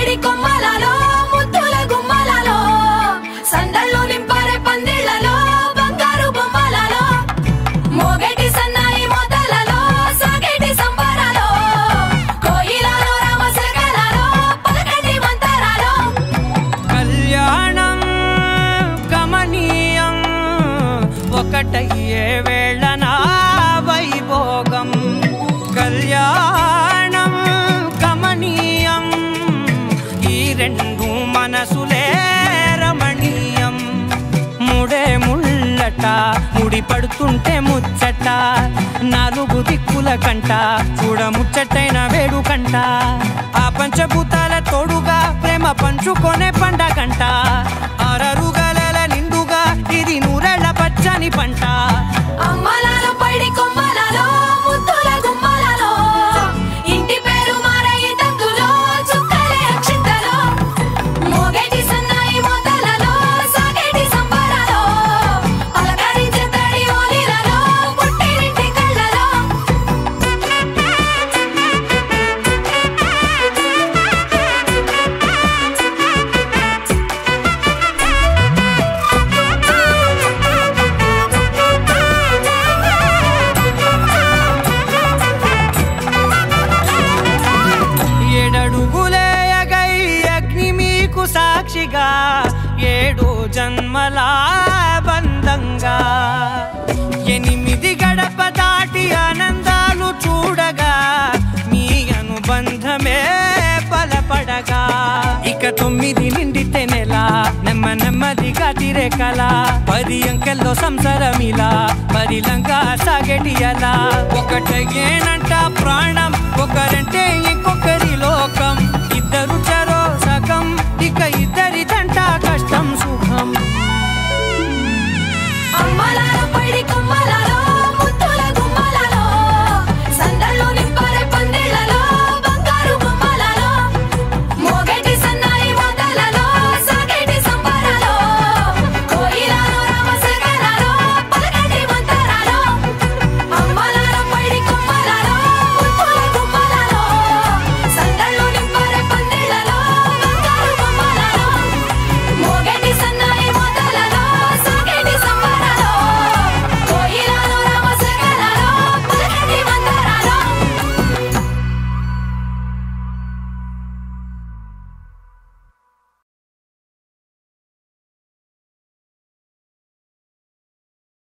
పడి కొమ్మలలో ముద్దుల గుమ్మలలో సందళ్ళు నింపారే పందిళ్లలో బంగారు బొమ్మలలో మోగేటి సన్నాయి మొదలలో సాగేటి సంబరాలో కోయిలలో రామశకలలో పలకటి మంతరాలో కళ్యాణం గమనీయం ఒకటయ్యే వేళ నా వైభోగం కళ్యాణం గమనీయం ఈ రెండు మనసులే రమణీయం ముడే ముళ్ళట ముడి పడుతుంటే ముచ్చట నాలుగు దిక్కుల కంట చూడ ముచ్చటైన వేడుకంట ఆ పంచభూతాల తోడుగా ప్రేమ పంచుకొనే పండగంట అరరుగలల నిండుగా ఇది నూరెళ్ళ పచ్చని పంట అమ్మలలో పడి కొమ్మలలో ముద్దుల గుమ్మలలో ఇంటి పేరు మారయి తందులో చుక్కలే అక్షింతలో మోగేటి సన్నాయి మొదలలో సాగేటి సంబరాలో పలకరించే తడి ఓలిలలో పుట్టినింటి కళ్ళలో ఏడడుగులే ఎగై అగ్ని మీకు సాక్షిగా ఏడు జన్మల బంధంగా ఎనిమిది గడప దాటి ఆనందాలు చూడగా మీ అనుబంధమే బలపడగా ఇక తొమ్మిది నిండితే నెల నెమ్మ నెమ్మదిగా తిరే కల పది అంకెల్లో సంసారమిలా పరిలంగా సాగటి అలా ఒకటేనంట ప్రాణం ఒకరంటే ఇంకొకరిలో